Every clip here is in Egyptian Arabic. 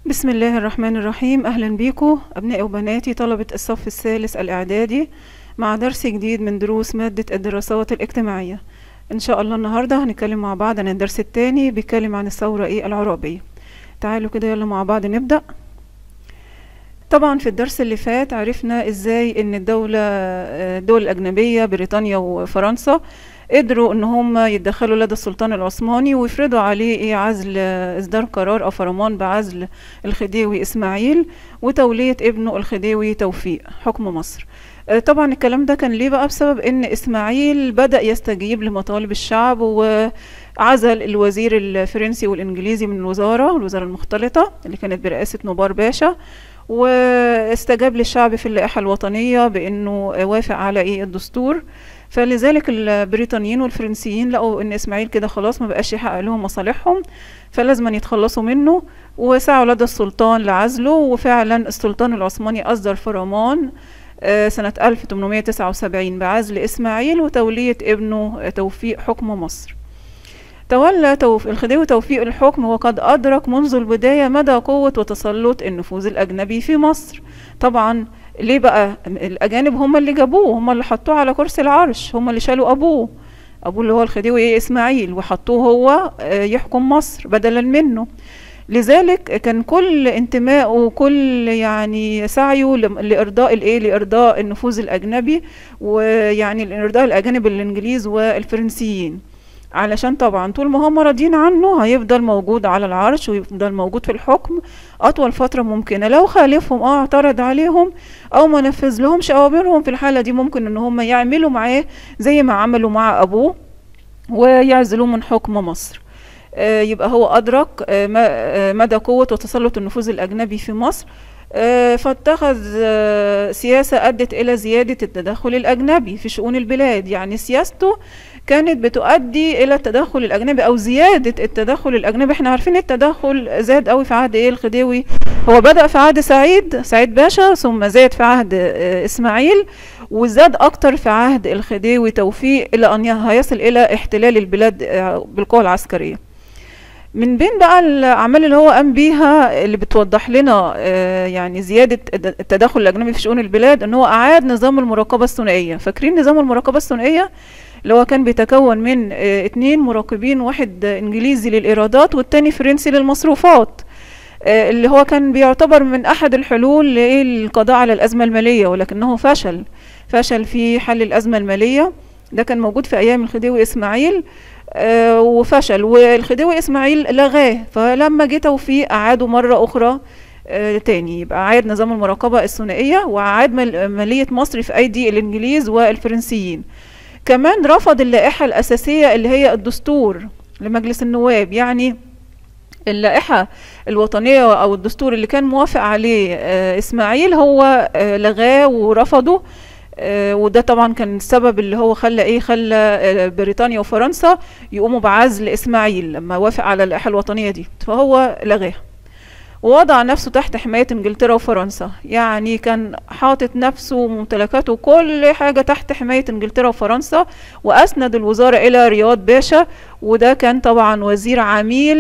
بسم الله الرحمن الرحيم أهلا بيكم أبنائي وبناتي طلبة الصف الثالث الإعدادي مع درس جديد من دروس مادة الدراسات الاجتماعية إن شاء الله النهاردة هنتكلم مع بعض عن الدرس التاني بيتكلم عن الثورة إيه العربية تعالوا كده يلا مع بعض نبدأ طبعا في الدرس اللي فات عرفنا ازاي ان الدولة الدول الأجنبية بريطانيا وفرنسا قدروا ان هم يتدخلوا لدى السلطان العثماني ويفرضوا عليه ايه عزل اصدار قرار او فرمان بعزل الخديوي اسماعيل وتولية ابنه الخديوي توفيق حكم مصر طبعا الكلام ده كان ليه بقى بسبب ان اسماعيل بدأ يستجيب لمطالب الشعب وعزل الوزير الفرنسي والانجليزي من الوزارة الوزارة المختلطة اللي كانت برئاسة نوبار باشا واستجاب للشعب في اللائحة الوطنية بانه وافق على ايه الدستور فلذلك البريطانيين والفرنسيين لقوا ان اسماعيل كده خلاص ما بقاش يحقق لهم مصالحهم فلازم يتخلصوا منه وسعوا لدى السلطان لعزله وفعلا السلطان العثماني اصدر فرمان سنة 1879 بعزل اسماعيل وتولية ابنه توفيق حكم مصر تولى توف... الخديوي توفيق الحكم وقد أدرك منذ البداية مدى قوة وتسلط النفوذ الأجنبي في مصر طبعا ليه بقى الأجانب هم اللي جابوه هم اللي حطوه على كرسي العرش هم اللي شالوا أبوه أبوه اللي هو الخديوي إسماعيل وحطوه هو يحكم مصر بدلا منه لذلك كان كل انتمائه وكل يعني سعيه لارضاء الايه لارضاء النفوذ الاجنبي ويعني لارضاء الاجانب الانجليز والفرنسيين علشان طبعا طول ما هم راضيين عنه هيفضل موجود على العرش ويفضل موجود في الحكم اطول فتره ممكنه لو خالفهم او اعترض عليهم او ما نفذ لهمش اوامرهم في الحاله دي ممكن ان هم يعملوا معاه زي ما عملوا مع ابوه ويعزلوه من حكم مصر يبقى هو أدرك مدى قوة وتسلط النفوذ الأجنبي في مصر فاتخذ سياسة أدت إلى زيادة التدخل الأجنبي في شؤون البلاد يعني سياسته كانت بتؤدي إلى التدخل الأجنبي أو زيادة التدخل الأجنبي احنا عارفين التدخل زاد قوي في عهد إيه الخديوي هو بدأ في عهد سعيد سعيد باشا ثم زاد في عهد إسماعيل وزاد أكتر في عهد الخديوي توفيق إلى أن هيصل إلى احتلال البلاد بالقوة العسكرية من بين بقى الاعمال اللي هو قام بيها اللي بتوضح لنا يعني زياده التدخل الاجنبي في شؤون البلاد ان هو اعاد نظام المراقبه الثنائيه فاكرين نظام المراقبه الثنائيه اللي هو كان بيتكون من اتنين مراقبين واحد انجليزي للايرادات والتاني فرنسي للمصروفات اللي هو كان بيعتبر من احد الحلول للقضاء على الازمه الماليه ولكنه فشل فشل في حل الازمه الماليه ده كان موجود في ايام الخديوي اسماعيل آه وفشل والخديوي اسماعيل لغاه فلما جه توفيق اعاده مره اخرى آه تاني يبقى عاد نظام المراقبه الثنائيه وعاد ماليه مصر في ايدي الانجليز والفرنسيين كمان رفض اللائحه الاساسيه اللي هي الدستور لمجلس النواب يعني اللائحة الوطنية أو الدستور اللي كان موافق عليه آه إسماعيل هو لغاه ورفضه آه وده طبعا كان السبب اللي هو خلى ايه خلى آه بريطانيا وفرنسا يقوموا بعزل اسماعيل لما وافق على اللائحه الوطنيه دي فهو لغاها ووضع نفسه تحت حماية انجلترا وفرنسا يعني كان حاطط نفسه وممتلكاته كل حاجة تحت حماية انجلترا وفرنسا واسند الوزارة الى رياض باشا وده كان طبعا وزير عميل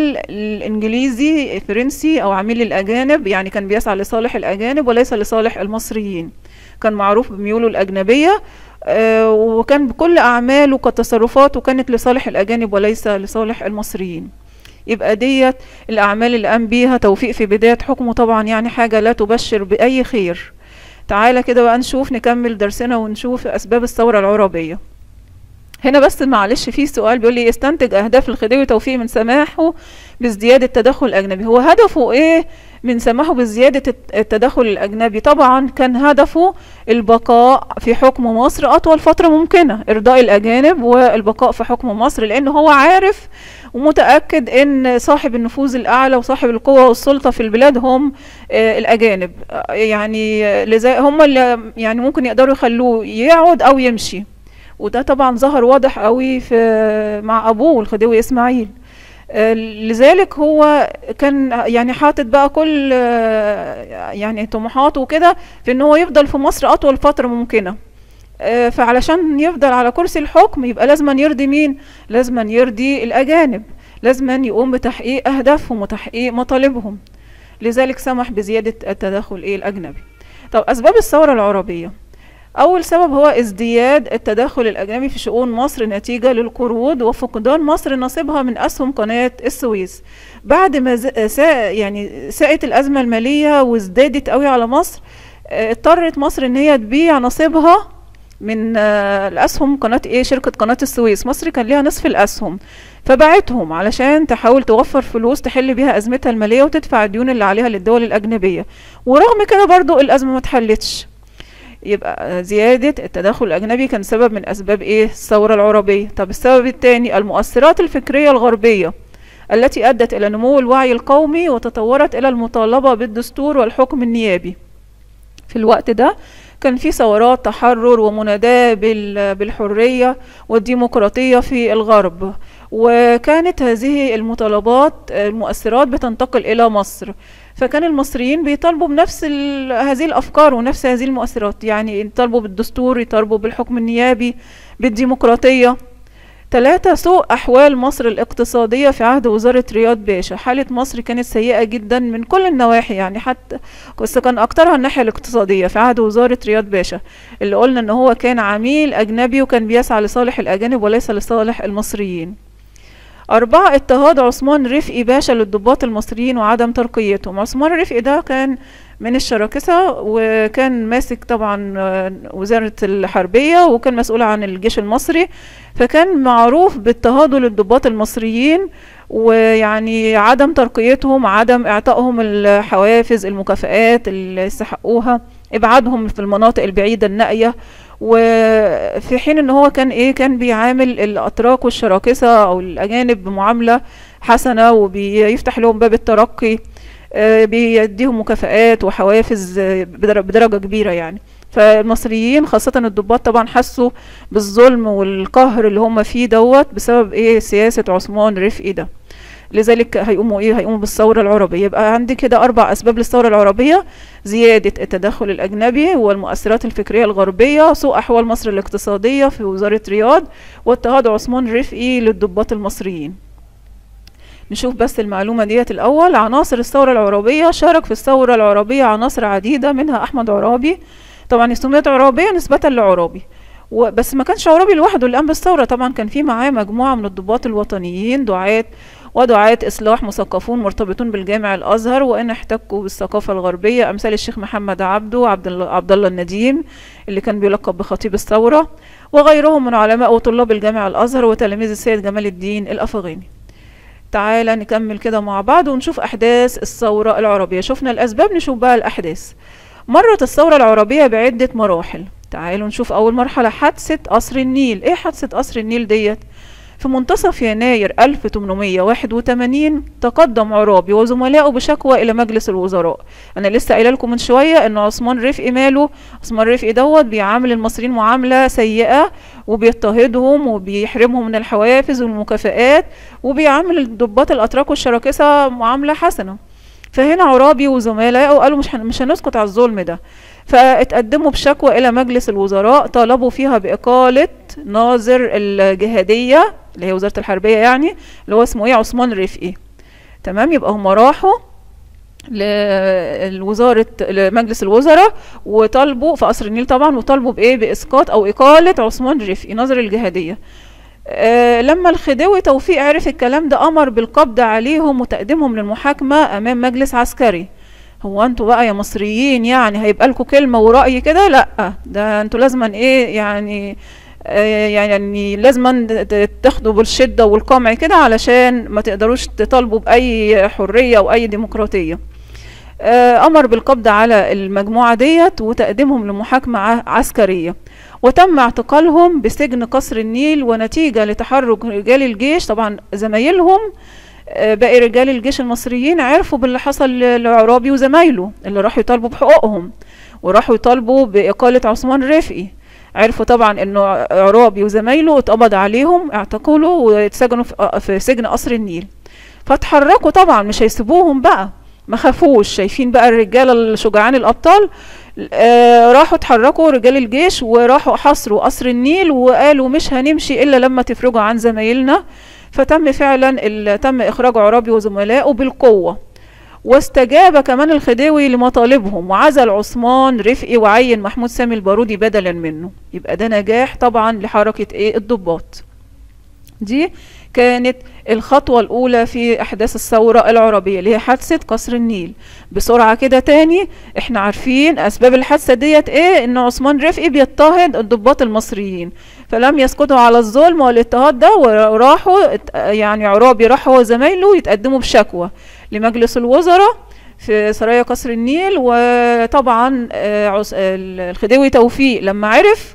الانجليزي فرنسي او عميل الاجانب يعني كان بيسعى لصالح الاجانب وليس لصالح المصريين كان معروف بميوله الأجنبية آه وكان بكل أعماله كتصرفاته كانت لصالح الأجانب وليس لصالح المصريين يبقى ديت الأعمال اللي قام بيها توفيق في بداية حكمه طبعا يعني حاجة لا تبشر بأي خير تعالى كده بقى نشوف نكمل درسنا ونشوف أسباب الثورة العربية هنا بس معلش في سؤال بيقول لي يستنتج أهداف الخديوي توفيق من سماحه بازدياد التدخل الأجنبي هو هدفه إيه من سماحه بزيادة التدخل الأجنبي طبعا كان هدفه البقاء في حكم مصر أطول فترة ممكنة إرضاء الأجانب والبقاء في حكم مصر لأن هو عارف ومتأكد أن صاحب النفوذ الأعلى وصاحب القوة والسلطة في البلاد هم الأجانب يعني لذا هم اللي يعني ممكن يقدروا يخلوه يقعد أو يمشي وده طبعا ظهر واضح قوي في مع أبوه الخديوي إسماعيل لذلك هو كان يعني حاطط بقى كل يعني طموحاته وكده في ان هو يفضل في مصر اطول فتره ممكنه فعلشان يفضل على كرسي الحكم يبقى لازم يرضي مين لازم يرضي الاجانب لازم يقوم بتحقيق اهدافهم وتحقيق مطالبهم لذلك سمح بزيادة التدخل ايه الأجنبي طب أسباب الثورة العربية أول سبب هو ازدياد التدخل الأجنبي في شؤون مصر نتيجة للقروض وفقدان مصر نصيبها من أسهم قناة السويس بعد ما ز- سا يعني ساءت الأزمة المالية وازدادت قوي على مصر آه، اضطرت مصر إن هي تبيع نصيبها من آه، الأسهم قناة إيه شركة قناة السويس مصر كان ليها نصف الأسهم فباعتهم علشان تحاول توفر فلوس تحل بيها أزمتها المالية وتدفع الديون اللي عليها للدول الأجنبية ورغم كده برضو الأزمة ما اتحلتش يبقى زيادة التدخل الأجنبي كان سبب من أسباب إيه الثورة العربية طب السبب الثاني المؤثرات الفكرية الغربية التي أدت إلى نمو الوعي القومي وتطورت إلى المطالبة بالدستور والحكم النيابي في الوقت ده كان في ثورات تحرر ومناداة بال- بالحرية والديمقراطية في الغرب وكانت هذه المطالبات المؤثرات بتنتقل إلى مصر فكان المصريين بيطالبوا بنفس ال- هذه الأفكار ونفس هذه المؤثرات يعني يطالبوا بالدستور يطالبوا بالحكم النيابي بالديمقراطية ثلاثة سوء أحوال مصر الاقتصادية في عهد وزارة رياض باشا حالة مصر كانت سيئة جدا من كل النواحي يعني حتى بس كان أكترها الناحية الاقتصادية في عهد وزارة رياض باشا اللي قلنا إن هو كان عميل أجنبي وكان بيسعى لصالح الأجانب وليس لصالح المصريين أربعة اضطهاد عثمان رفقي باشا للضباط المصريين وعدم ترقيتهم عثمان رفقي ده كان من الشراكسة وكان ماسك طبعا آه، وزارة الحربية وكان مسؤول عن الجيش المصري فكان معروف باضطهاده للضباط المصريين ويعني عدم ترقيتهم عدم اعطائهم الحوافز المكافآت اللي يستحقوها ابعادهم في المناطق البعيدة النائية وفي حين ان هو كان ايه كان بيعامل الاتراك والشراكسة او الاجانب بمعاملة حسنة وبيفتح لهم باب الترقي آه، بيديهم مكافآت وحوافز آه، بدر- بدرجة كبيرة يعني فالمصريين خاصة الضباط طبعا حسوا بالظلم والقهر اللي هم فيه دوت بسبب ايه سياسة عثمان رفقي ده لذلك هيقوموا ايه هيقوموا بالثورة العربية يبقى عندي كده اربع اسباب للثورة العربية زيادة التدخل الاجنبي والمؤثرات الفكرية الغربية سوء احوال مصر الاقتصادية في وزارة رياض واضطهاد عثمان رفقي للضباط المصريين نشوف بس المعلومة ديت الأول عناصر الثورة العربية شارك في الثورة العربية عناصر عديدة منها أحمد عرابي طبعا سميت عرابية نسبة لعرابي و- بس ما كانش عرابي لوحده اللي قام بالثورة طبعا كان في معاه مجموعة من الضباط الوطنيين دعاة ودعاة إصلاح مثقفون مرتبطون بالجامع الأزهر وإن احتكوا بالثقافة الغربية أمثال الشيخ محمد عبده عبد الله عبد الله النديم اللي كان بيلقب بخطيب الثورة وغيرهم من علماء وطلاب الجامع الأزهر وتلاميذ السيد جمال الدين الأفغاني تعالى نكمل كده مع بعض ونشوف أحداث الثورة العربية شفنا الأسباب نشوف بقى الأحداث مرت الثورة العربية بعدة مراحل تعالوا نشوف أول مرحلة حادثة قصر النيل إيه حادثة قصر النيل ديت في منتصف يناير 1881 تقدم عرابي وزملائه بشكوى إلى مجلس الوزراء أنا لسه قايله لكم من شوية إن عثمان رفقي ماله عثمان رفقي دوت بيعامل المصريين معاملة سيئة وبيضطهدهم وبيحرمهم من الحوافز والمكافآت وبيعامل الضباط الأتراك والشراكسة معاملة حسنة فهنا عرابي وزملائه قالوا مش هن- مش هنسكت على الظلم ده فاتقدموا بشكوى إلى مجلس الوزراء طالبوا فيها بإقالة ناظر الجهادية اللي هي وزارة الحربية يعني اللي هو اسمه ايه عثمان رفقي تمام يبقى هم راحوا لوزارة لمجلس الوزراء وطالبوا في قصر النيل طبعا وطالبوا بإيه بإسقاط أو إقالة عثمان رفقي ناظر الجهادية آه لما الخديوي توفيق عرف الكلام ده أمر بالقبض عليهم وتقديمهم للمحاكمة أمام مجلس عسكري هو انتوا بقى يا مصريين يعني هيبقى لكم كلمة ورأي كده لا ده انتوا لازما ايه يعني آه يعني لازما ت- تاخدوا بالشدة والقمع كده علشان ما تقدروش تطالبوا بأي حرية وأي ديمقراطية آه، أمر بالقبض على المجموعة ديت وتقديمهم لمحاكمة ع- عسكرية وتم اعتقالهم بسجن قصر النيل ونتيجة لتحرك رجال الجيش طبعا زمايلهم آه، باقي رجال الجيش المصريين عرفوا باللي حصل ل- لعرابي وزمايله اللي راحوا يطالبوا بحقوقهم وراحوا يطالبوا بإقالة عثمان رفقي عرفوا طبعا انه عرابي وزمايله اتقبض عليهم اعتقلوا واتسجنوا في- في سجن قصر النيل فتحركوا طبعا مش هيسيبوهم بقى ما خافوش شايفين بقى الرجاله الشجعان الابطال آه راحوا اتحركوا رجال الجيش وراحوا حصروا قصر النيل وقالوا مش هنمشي الا لما تفرجوا عن زمايلنا فتم فعلا ال- تم اخراج عرابي وزملائه بالقوه واستجاب كمان الخديوي لمطالبهم وعزل عثمان رفقي وعين محمود سامي البارودي بدلا منه يبقى ده نجاح طبعا لحركة ايه الضباط دي كانت الخطوة الأولى في أحداث الثورة العربية اللي هي حادثة قصر النيل بسرعة كده تاني احنا عارفين أسباب الحادثة ديت ايه إن عثمان رفقي بيضطهد الضباط المصريين فلم يسكتوا على الظلم والاضطهاد ده وراحوا يعني عرابي راحوا وزمايله يتقدموا بشكوى لمجلس الوزراء في سرايا قصر النيل وطبعا الخديوي توفيق لما عرف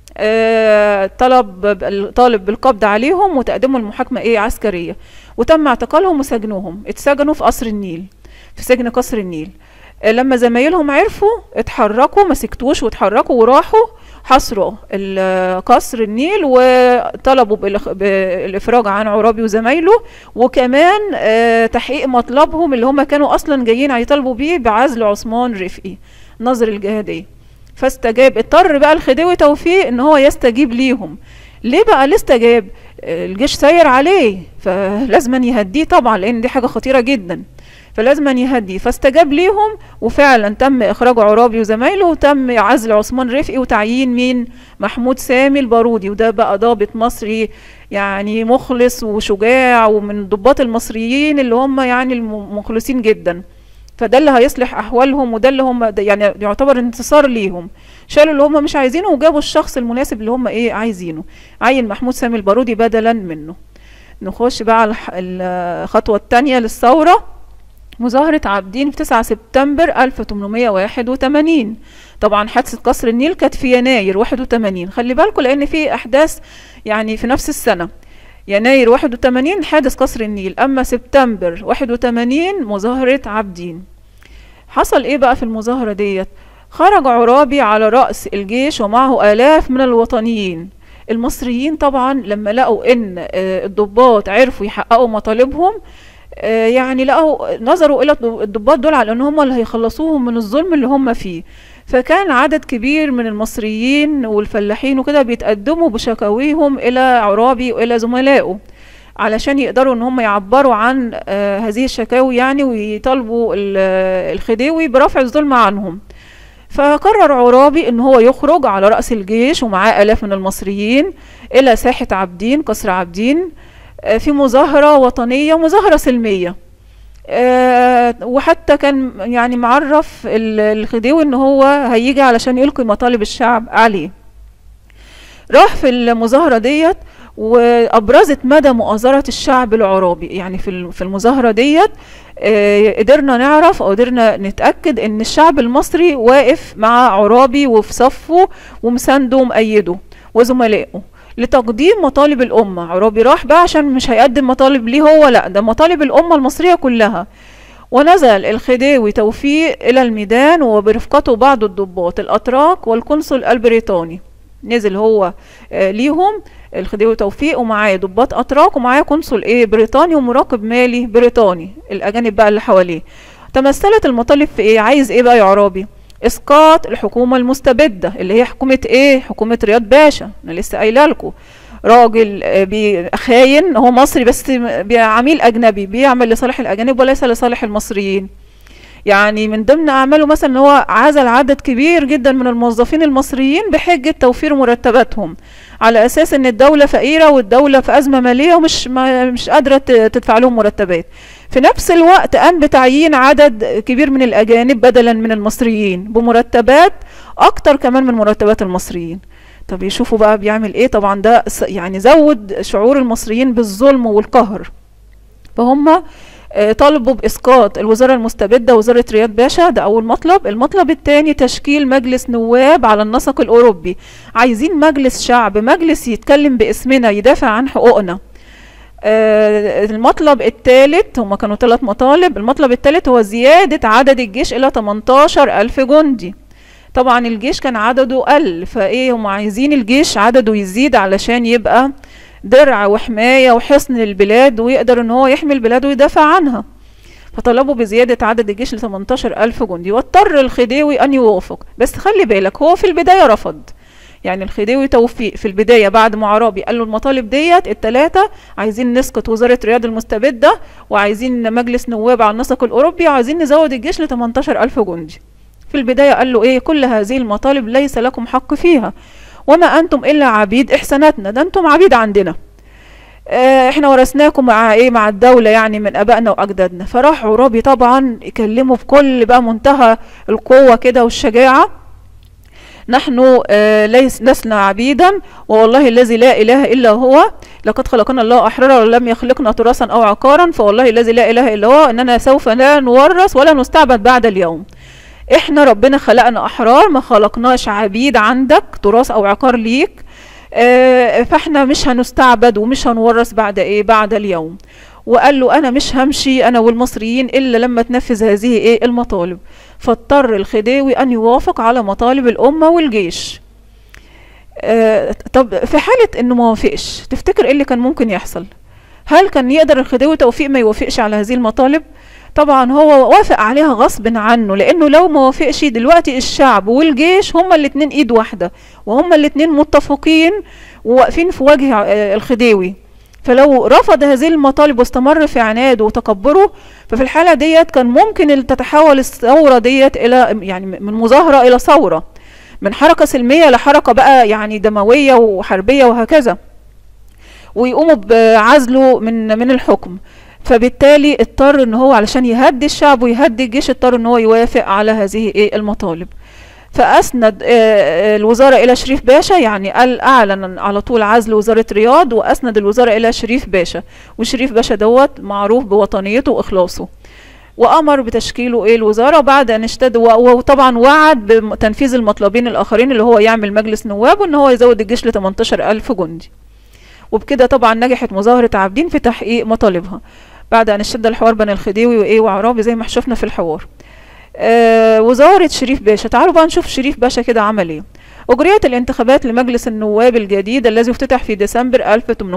طلب طالب بالقبض عليهم وتقدموا المحاكمة ايه عسكرية وتم اعتقالهم وسجنهم اتسجنوا في قصر النيل في سجن قصر النيل لما زمايلهم عرفوا اتحركوا ما سكتوش واتحركوا وراحوا حصروا قصر النيل وطلبوا بالافراج عن عرابي وزمايله وكمان تحقيق مطلبهم اللي هم كانوا اصلا جايين يطالبوا بيه بعزل عثمان رفقي نظر الجهاديه فاستجاب اضطر بقى الخديوي توفيق ان هو يستجيب ليهم ليه بقى ليه استجاب الجيش سير عليه فلازم يهديه طبعا لان دي حاجه خطيره جدا فلازم يهديه فاستجاب ليهم وفعلا تم اخراج عرابي وزمايله وتم عزل عثمان رفقي وتعيين مين محمود سامي البارودي وده بقى ضابط مصري يعني مخلص وشجاع ومن الضباط المصريين اللي هم يعني المخلصين جدا فده اللي هيصلح احوالهم وده اللي هم يعني يعتبر انتصار ليهم شالوا اللي هم مش عايزينه وجابوا الشخص المناسب اللي هم ايه عايزينه عين محمود سامي البارودي بدلا منه نخش بقى على الخطوه الثانيه للثوره مظاهرة عابدين في 9 سبتمبر 1881 طبعا حادثة قصر النيل كانت في يناير 81 خلي بالكم لأن في أحداث يعني في نفس السنة يناير 81 حادث قصر النيل أما سبتمبر 81 مظاهرة عابدين حصل إيه بقى في المظاهرة ديت خرج عرابي على رأس الجيش ومعه آلاف من الوطنيين المصريين طبعا لما لقوا إن الضباط عرفوا يحققوا مطالبهم يعني لقوا نظروا الى الضباط دول على ان هم اللي هيخلصوهم من الظلم اللي هم فيه فكان عدد كبير من المصريين والفلاحين وكده بيتقدموا بشكاويهم الى عرابي والى زملائه علشان يقدروا ان هم يعبروا عن آه هذه الشكاوي يعني ويطالبوا الخديوي برفع الظلم عنهم فقرر عرابي ان هو يخرج على رأس الجيش ومعاه الاف من المصريين الى ساحة عابدين قصر عابدين في مظاهرة وطنية ومظاهرة سلمية أه وحتى كان يعني معرف الخديوي ان هو هيجي علشان يلقي مطالب الشعب عليه راح في المظاهرة ديت وابرزت مدى مؤازرة الشعب العرابي يعني في في المظاهرة ديت أه قدرنا نعرف او قدرنا نتأكد ان الشعب المصري واقف مع عرابي وفي صفه ومسانده ومأيده وزملائه لتقديم مطالب الأمة عرابي راح بقى عشان مش هيقدم مطالب ليه هو لا ده مطالب الأمة المصرية كلها ونزل الخديوي توفيق إلى الميدان وبرفقته بعض الضباط الأتراك والقنصل البريطاني نزل هو آه ليهم الخديوي توفيق ومعاه ضباط أتراك ومعاه قنصل إيه بريطاني ومراقب مالي بريطاني الأجانب بقى اللي حواليه تمثلت المطالب في إيه عايز إيه بقى يا عرابي اسقاط الحكومه المستبده اللي هي حكومه ايه حكومه رياض باشا انا لسه قايله لكم راجل خاين هو مصري بس عميل اجنبي بيعمل لصالح الاجانب وليس لصالح المصريين يعني من ضمن اعماله مثلا ان هو عزل عدد كبير جدا من الموظفين المصريين بحجه توفير مرتباتهم على اساس ان الدوله فقيره والدوله في ازمه ماليه ومش مش قادره تدفع لهم مرتبات في نفس الوقت قام بتعيين عدد كبير من الاجانب بدلا من المصريين بمرتبات اكتر كمان من مرتبات المصريين طب يشوفوا بقى بيعمل ايه طبعا ده يعني زود شعور المصريين بالظلم والقهر فهم طالبوا باسقاط الوزاره المستبده وزاره رياض باشا ده اول مطلب المطلب الثاني تشكيل مجلس نواب على النسق الاوروبي عايزين مجلس شعب مجلس يتكلم باسمنا يدافع عن حقوقنا آه المطلب الثالث هما كانوا ثلاث مطالب المطلب الثالث هو زيادة عدد الجيش إلى 18 ألف جندي طبعا الجيش كان عدده قل فإيه هما عايزين الجيش عدده يزيد علشان يبقى درع وحماية وحصن للبلاد ويقدر ان هو يحمي البلاد ويدافع عنها فطلبوا بزيادة عدد الجيش ل 18 ألف جندي واضطر الخديوي أن يوافق بس خلي بالك هو في البداية رفض يعني الخديوي توفيق في البدايه بعد ما عرابي قال له المطالب ديت الثلاثه عايزين نسقط وزاره رياض المستبده وعايزين مجلس نواب على النسق الاوروبي وعايزين نزود الجيش ل 18000 جندي في البدايه قال له ايه كل هذه المطالب ليس لكم حق فيها وما انتم الا عبيد احساناتنا ده انتم عبيد عندنا آه، احنا ورثناكم مع ايه مع الدولة يعني من ابائنا واجدادنا فراح عرابي طبعا يكلمه بكل بقى منتهى القوة كده والشجاعة نحن آه، ليس لسنا عبيدا والله الذي لا اله الا هو لقد خلقنا الله احرارا ولم يخلقنا تراثا او عقارا فوالله الذي لا اله الا هو اننا سوف لا نورث ولا نستعبد بعد اليوم احنا ربنا خلقنا احرار ما خلقناش عبيد عندك تراث او عقار ليك آه، فاحنا مش هنستعبد ومش هنورث بعد ايه بعد اليوم وقال له انا مش همشي انا والمصريين الا لما تنفذ هذه ايه المطالب فاضطر الخديوي ان يوافق على مطالب الامه والجيش آه طب في حاله انه ما وافقش تفتكر ايه اللي كان ممكن يحصل هل كان يقدر الخديوي توفيق ما يوافقش على هذه المطالب طبعا هو وافق عليها غصب عنه لانه لو ما وافقش دلوقتي الشعب والجيش هما الاتنين ايد واحده وهما الاتنين متفقين وواقفين في وجه آه، الخديوي فلو رفض هذه المطالب واستمر في عناده وتكبره ففي الحالة ديت كان ممكن ال- تتحول الثورة ديت إلى يعني من مظاهرة إلى ثورة من حركة سلمية لحركة بقى يعني دموية وحربية وهكذا ويقوموا بعزله من من الحكم فبالتالي اضطر ان هو علشان يهدي الشعب ويهدي الجيش اضطر ان هو يوافق على هذه ايه المطالب فاسند آه، آه، الوزاره الى شريف باشا يعني قال اعلن على طول عزل وزاره رياض واسند الوزاره الى شريف باشا وشريف باشا دوت معروف بوطنيته واخلاصه وامر بتشكيله ايه الوزاره بعد ان اشتد و- وطبعا وعد بتنفيذ المطلبين الاخرين اللي هو يعمل مجلس نواب وان هو يزود الجيش ل 18000 جندي وبكده طبعا نجحت مظاهره عابدين في تحقيق مطالبها بعد ان اشتد الحوار بين الخديوي وايه وعرابي زي ما شفنا في الحوار آه وزارة شريف باشا تعالوا بقى نشوف شريف باشا كده عمل ايه أجريت الانتخابات لمجلس النواب الجديد الذي افتتح في ديسمبر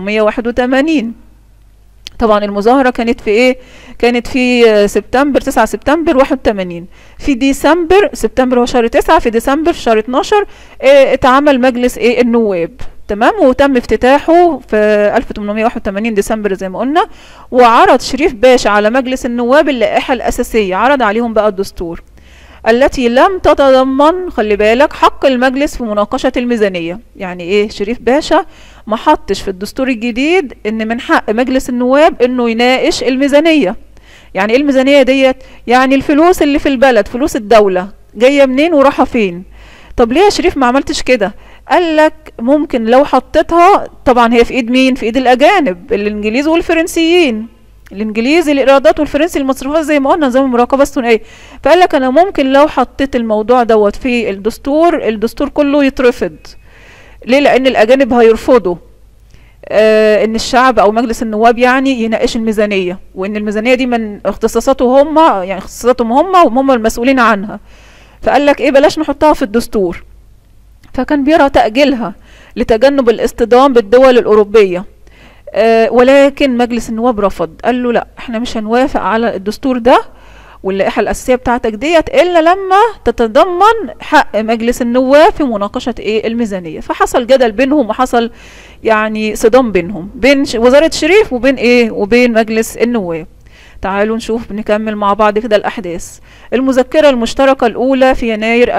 1881 طبعا المظاهرة كانت في ايه كانت في آه، سبتمبر 9 سبتمبر 81 في ديسمبر سبتمبر هو شهر 9 في ديسمبر في شهر 12 آه، اتعمل مجلس ايه النواب تمام وتم افتتاحه في 1881 ديسمبر زي ما قلنا وعرض شريف باشا على مجلس النواب اللائحة الأساسية عرض عليهم بقى الدستور التي لم تتضمن خلي بالك حق المجلس في مناقشة الميزانية يعني ايه شريف باشا ما حطش في الدستور الجديد ان من حق مجلس النواب انه يناقش الميزانية يعني ايه الميزانية ديت يعني الفلوس اللي في البلد فلوس الدولة جاية منين وراحة فين طب ليه يا شريف ما عملتش كده قال لك ممكن لو حطيتها طبعا هي في ايد مين في ايد الاجانب الانجليز والفرنسيين الانجليزي الايرادات والفرنسي المصروفات زي ما قلنا نظام المراقبه الثنائيه فقال لك انا ممكن لو حطيت الموضوع دوت في الدستور الدستور كله يترفض ليه لان الاجانب هيرفضوا آه ان الشعب او مجلس النواب يعني يناقش الميزانيه وان الميزانيه دي من اختصاصاته هم يعني اختصاصاتهم هم وهم المسؤولين عنها فقال لك ايه بلاش نحطها في الدستور فكان بيرى تأجيلها لتجنب الاصطدام بالدول الأوروبية آه ولكن مجلس النواب رفض قال له لا احنا مش هنوافق على الدستور ده واللائحة الأساسية بتاعتك ديت إلا لما تتضمن حق مجلس النواب في مناقشة إيه الميزانية فحصل جدل بينهم وحصل يعني صدام بينهم بين ش- وزارة شريف وبين إيه وبين مجلس النواب تعالوا نشوف نكمل مع بعض كده الأحداث المذكرة المشتركة الأولى في يناير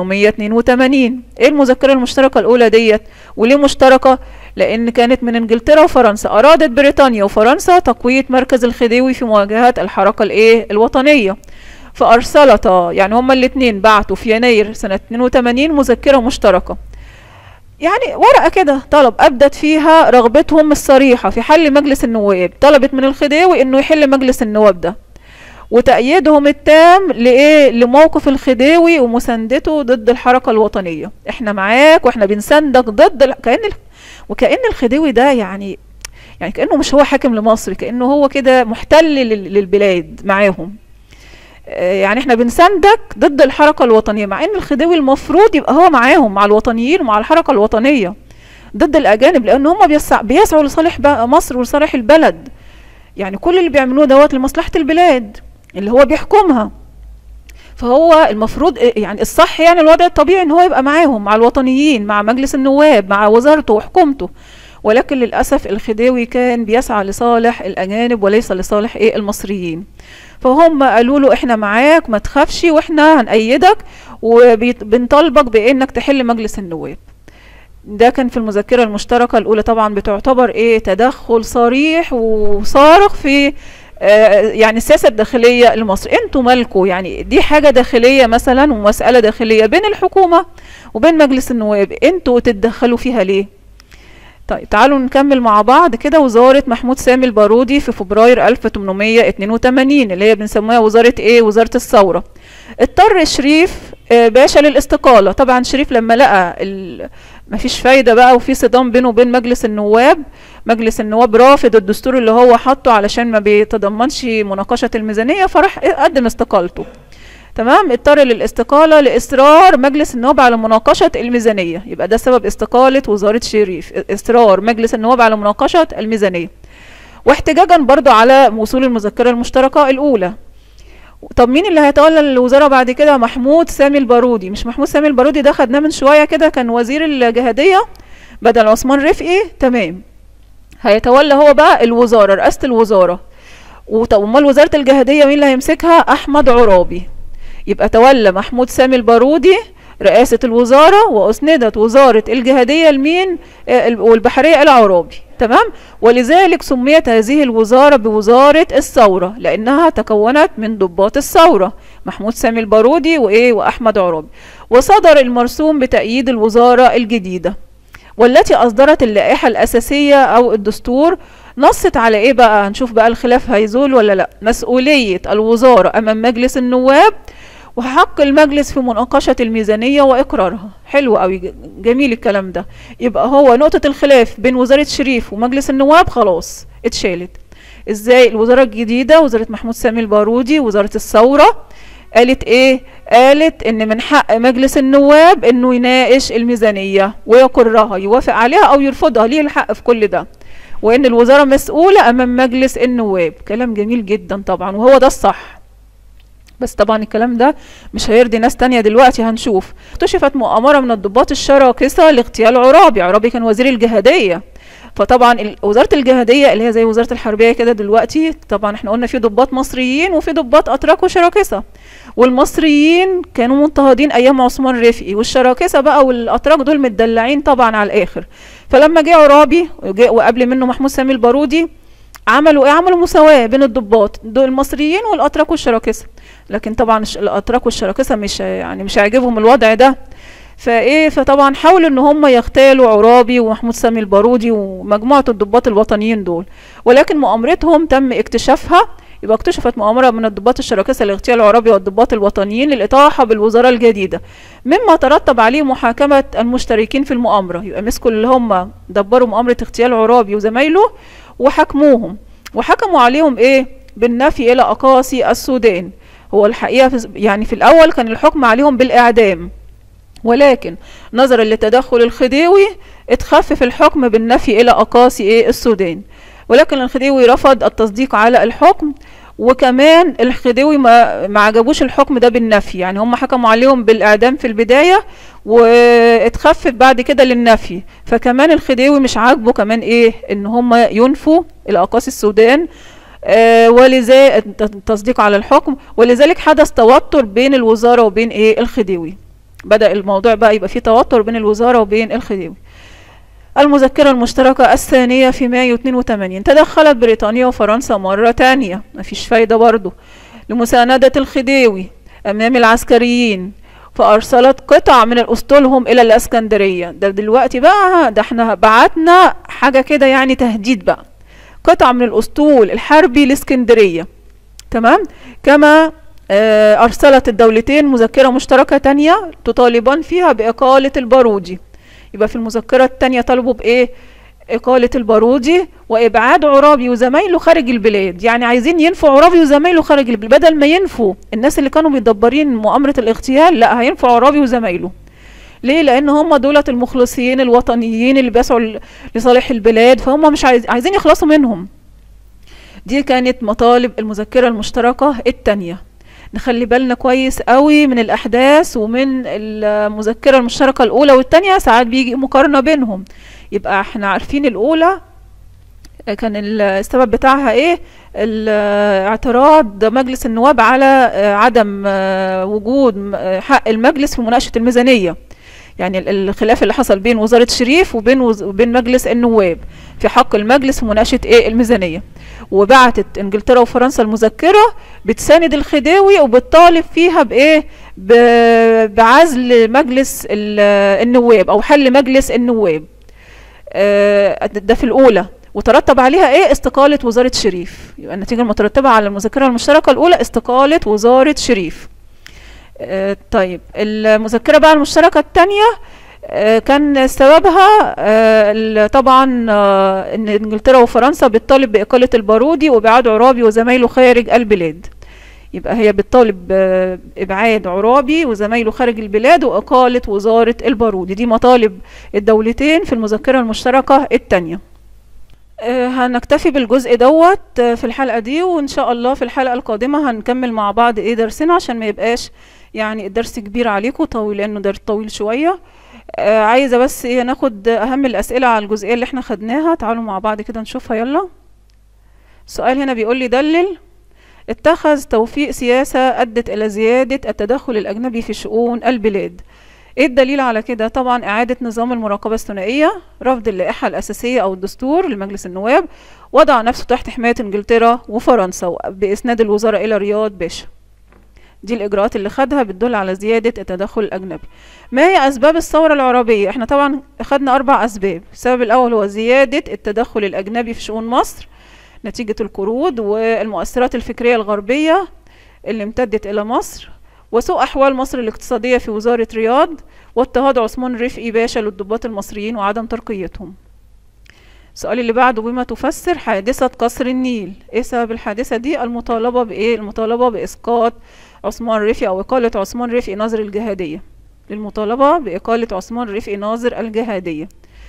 1882 إيه المذكرة المشتركة الأولى ديت وليه مشتركة لأن كانت من إنجلترا وفرنسا أرادت بريطانيا وفرنسا تقوية مركز الخديوي في مواجهة الحركة الإيه الوطنية فأرسلتا يعني هما الاتنين بعتوا في يناير سنة 82 مذكرة مشتركة يعني ورقة كده طلب أبدت فيها رغبتهم الصريحة في حل مجلس النواب طلبت من الخديوي إنه يحل مجلس النواب ده وتأييدهم التام لإيه لموقف الخديوي ومساندته ضد الحركة الوطنية احنا معاك واحنا بنساندك ضد ال... كأن ال... وكأن الخديوي ده يعني يعني كأنه مش هو حاكم لمصر كأنه هو كده محتل لل... للبلاد معاهم آه، يعني احنا بنساندك ضد الحركة الوطنية مع ان الخديوي المفروض يبقى هو معاهم مع الوطنيين ومع الحركة الوطنية ضد الأجانب لأن هم بيسع... بيسعوا لصالح بقى مصر ولصالح البلد يعني كل اللي بيعملوه دوت لمصلحة البلاد اللي هو بيحكمها فهو المفروض يعني الصح يعني الوضع الطبيعي ان هو يبقى معاهم مع الوطنيين مع مجلس النواب مع وزارته وحكومته ولكن للأسف الخديوي كان بيسعى لصالح الأجانب وليس لصالح إيه المصريين فهم قالوا له احنا معاك ما تخافش واحنا هنأيدك وبنطالبك بانك تحل مجلس النواب ده كان في المذكرة المشتركة الأولى طبعا بتعتبر ايه تدخل صريح وصارخ في آه يعني السياسة الداخلية لمصر انتوا مالكوا يعني دي حاجة داخلية مثلا ومسألة داخلية بين الحكومة وبين مجلس النواب انتوا تتدخلوا فيها ليه طيب تعالوا نكمل مع بعض كده وزارة محمود سامي البارودي في فبراير 1882 اللي هي بنسميها وزارة ايه وزارة الثورة اضطر شريف باشا للاستقالة طبعا شريف لما لقى مفيش فايدة بقى وفي صدام بينه وبين مجلس النواب مجلس النواب رافض الدستور اللي هو حاطه علشان ما بيتضمنش مناقشة الميزانية فراح قدم استقالته تمام اضطر للاستقالة لإصرار مجلس النواب على مناقشة الميزانية يبقى ده سبب استقالة وزارة شريف إصرار مجلس النواب على مناقشة الميزانية واحتجاجا برضو على وصول المذكرة المشتركة الأولى طب مين اللي هيتولى الوزارة بعد كده محمود سامي البارودي مش محمود سامي البارودي ده خدناه من شوية كده كان وزير الجهادية بدل عثمان رفقي تمام هيتولى هو بقى الوزارة رئاسة الوزارة وطب امال وزارة الجهادية مين اللي هيمسكها أحمد عرابي يبقى تولى محمود سامي البارودي رئاسة الوزارة وأسندت وزارة الجهادية لمين والبحرية العرابي تمام ولذلك سميت هذه الوزارة بوزارة الثورة لأنها تكونت من ضباط الثورة محمود سامي البارودي وإيه وأحمد عرابي وصدر المرسوم بتأييد الوزارة الجديدة والتي أصدرت اللائحة الأساسية أو الدستور نصت على ايه بقى هنشوف بقى الخلاف هيزول ولا لا مسؤولية الوزارة امام مجلس النواب وحق المجلس في مناقشة الميزانية وإقرارها حلو قوي جميل الكلام ده يبقى هو نقطة الخلاف بين وزارة شريف ومجلس النواب خلاص اتشالت ازاي الوزارة الجديدة وزارة محمود سامي البارودي وزارة الثورة قالت ايه قالت ان من حق مجلس النواب انه يناقش الميزانية ويقرها يوافق عليها او يرفضها ليه الحق في كل ده وان الوزارة مسؤولة امام مجلس النواب كلام جميل جدا طبعا وهو ده الصح بس طبعا الكلام ده مش هيرضي ناس تانية دلوقتي هنشوف اكتشفت مؤامرة من الضباط الشراكسة لاغتيال عرابي عرابي كان وزير الجهادية فطبعا وزارة الجهادية اللي هي زي وزارة الحربية كده دلوقتي طبعا احنا قلنا في ضباط مصريين وفي ضباط اتراك وشراكسة والمصريين كانوا مضطهدين ايام عثمان رفقي والشراكسة بقى والاتراك دول متدلعين طبعا على الاخر فلما جه عرابي وقبل منه محمود سامي البارودي عملوا ايه عملوا مساواة بين الضباط دول المصريين والاتراك والشراكسة لكن طبعا الاتراك والشراكسة مش يعني مش هيعجبهم الوضع ده فايه فطبعا حاولوا ان هم يغتالوا عرابي ومحمود سامي البارودي ومجموعة الضباط الوطنيين دول ولكن مؤامرتهم تم اكتشافها يبقى اكتشفت مؤامرة من الضباط الشراكسة لاغتيال عرابي والضباط الوطنيين للإطاحة بالوزارة الجديدة مما ترتب عليه محاكمة المشتركين في المؤامرة يبقى مسكوا اللي هم دبروا مؤامرة اغتيال عرابي وزمايله وحكموهم وحكموا عليهم ايه بالنفي الى اقاصي السودان هو الحقيقة في يعني في الاول كان الحكم عليهم بالاعدام ولكن نظرا لتدخل الخديوي اتخفف الحكم بالنفي الى اقاصي ايه السودان ولكن الخديوي رفض التصديق على الحكم وكمان الخديوي ما, ما عجبوش الحكم ده بالنفي يعني هم حكموا عليهم بالاعدام في البدايه واتخفف بعد كده للنفي فكمان الخديوي مش عاجبه كمان ايه ان هم ينفوا الاقاصي السودان آه ولذلك التصديق على الحكم ولذلك حدث توتر بين الوزاره وبين ايه الخديوي بدا الموضوع بقى يبقى فيه توتر بين الوزاره وبين الخديوي المذكرة المشتركة الثانية في مايو 82 تدخلت بريطانيا وفرنسا مرة تانية مفيش فايدة برضو لمساندة الخديوي أمام العسكريين فأرسلت قطع من أسطولهم إلى الإسكندرية ده دلوقتي بقى ده احنا بعتنا حاجة كده يعني تهديد بقى قطع من الأسطول الحربي لإسكندرية تمام كما أرسلت الدولتين مذكرة مشتركة تانية تطالبان فيها بإقالة البارودي يبقى في المذكرة التانية طلبوا بإيه إقالة البارودي وإبعاد عرابي وزمايله خارج البلاد يعني عايزين ينفوا عرابي وزمايله خارج البلاد بدل ما ينفوا الناس اللي كانوا مدبرين مؤامرة الاغتيال لا هينفوا عرابي وزمايله ليه لان هم دولة المخلصين الوطنيين اللي بيسعوا لصالح البلاد فهم مش عايز عايزين يخلصوا منهم دي كانت مطالب المذكرة المشتركة التانية نخلي بالنا كويس قوي من الاحداث ومن المذكره المشتركه الاولى والثانيه ساعات بيجي مقارنه بينهم يبقى احنا عارفين الاولى كان السبب بتاعها ايه اعتراض مجلس النواب على عدم وجود حق المجلس في مناقشه الميزانيه يعني الخلاف اللي حصل بين وزاره شريف وبين وبين مجلس النواب في حق المجلس في مناقشه ايه الميزانيه وبعتت انجلترا وفرنسا المذكره بتساند الخديوي وبتطالب فيها بايه بعزل مجلس النواب او حل مجلس النواب ده في الاولى وترتب عليها ايه استقالة وزارة شريف يبقى النتيجة المترتبة على المذكرة المشتركة الأولى استقالة وزارة شريف آه طيب المذكرة بقى المشتركة الثانية آه كان سببها آه طبعا آه ان انجلترا وفرنسا بتطالب بإقالة البارودي وإبعاد عرابي وزمايله خارج البلاد يبقى هي بتطالب ابعاد عرابي وزمايله خارج البلاد واقاله وزاره البارودي دي مطالب الدولتين في المذكره المشتركه الثانيه هنكتفي بالجزء دوت في الحلقه دي وان شاء الله في الحلقه القادمه هنكمل مع بعض ايه درسنا عشان ما يبقاش يعني الدرس كبير عليكم طويل لانه درس طويل شويه آه عايزه بس ايه ناخد اهم الاسئله على الجزئيه اللي احنا خدناها تعالوا مع بعض كده نشوفها يلا السؤال هنا بيقول لي دلل اتخذ توفيق سياسه ادت الى زياده التدخل الاجنبي في شؤون البلاد ايه الدليل على كده طبعا اعادة نظام المراقبة الثنائية رفض اللائحة الاساسية او الدستور لمجلس النواب وضع نفسه تحت حماية انجلترا وفرنسا باسناد الوزراء الى رياض باشا دي الاجراءات اللي خدها بتدل على زيادة التدخل الاجنبي ما هي اسباب الثورة العربية احنا طبعا خدنا اربع اسباب السبب الاول هو زيادة التدخل الاجنبي في شؤون مصر نتيجة القروض والمؤثرات الفكرية الغربية اللي امتدت الى مصر وسوء أحوال مصر الاقتصادية في وزارة رياض واضطهاد عثمان رفقي باشا للضباط المصريين وعدم ترقيتهم السؤال اللي بعده بما تفسر حادثة قصر النيل ايه سبب الحادثة دي المطالبة بايه المطالبة بإسقاط عثمان رفقي أو إقالة عثمان رفقي ناظر الجهادية للمطالبة بإقالة عثمان رفقي ناظر الجهادية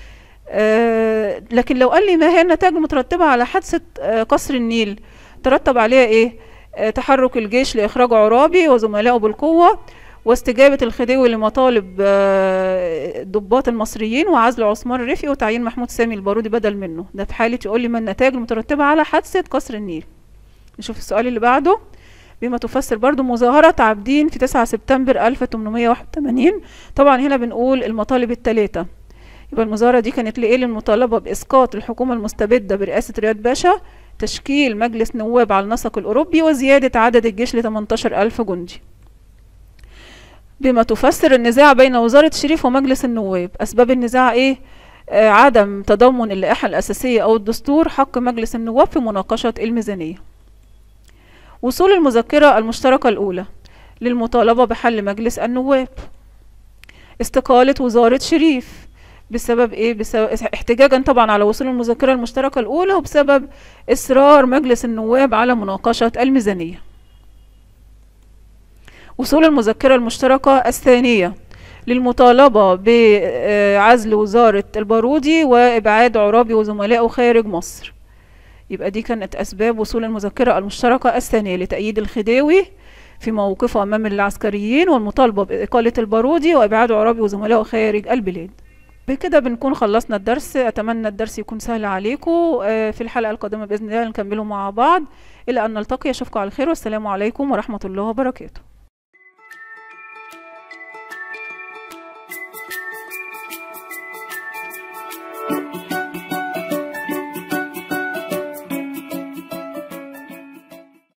آه لكن لو قال لي ما هي النتائج المترتبة على حادثة آه قصر النيل ترتب عليها ايه تحرك الجيش لإخراج عرابي وزملائه بالقوة واستجابة الخديوي لمطالب الضباط المصريين وعزل عثمان رفقي وتعيين محمود سامي البارودي بدل منه ده في حالة يقول لي ما النتائج المترتبة على حادثة قصر النيل نشوف السؤال اللي بعده بما تفسر برضو مظاهرة عابدين في 9 سبتمبر 1881 طبعا هنا بنقول المطالب الثلاثة يبقى المظاهرة دي كانت لإيه للمطالبة بإسقاط الحكومة المستبدة برئاسة رياض باشا تشكيل مجلس نواب على النسق الأوروبي وزيادة عدد الجيش ل 18 ألف جندي بما تفسر النزاع بين وزارة شريف ومجلس النواب أسباب النزاع إيه؟ آه عدم تضمن اللائحة الأساسية أو الدستور حق مجلس النواب في مناقشة الميزانية وصول المذكرة المشتركة الأولى للمطالبة بحل مجلس النواب استقالة وزارة شريف بسبب ايه بسبب احتجاجا طبعا على وصول المذكره المشتركه الاولى وبسبب اصرار مجلس النواب على مناقشه الميزانيه وصول المذكره المشتركه الثانيه للمطالبه بعزل وزاره البارودي وابعاد عرابي وزملائه خارج مصر يبقى دي كانت اسباب وصول المذكره المشتركه الثانيه لتأييد الخديوي في موقفه امام العسكريين والمطالبه باقاله البارودي وابعاد عرابي وزملائه خارج البلاد بكده بنكون خلصنا الدرس اتمنى الدرس يكون سهل عليكم في الحلقه القادمه باذن الله نكمله مع بعض الى ان نلتقي اشوفكم على خير والسلام عليكم ورحمه الله وبركاته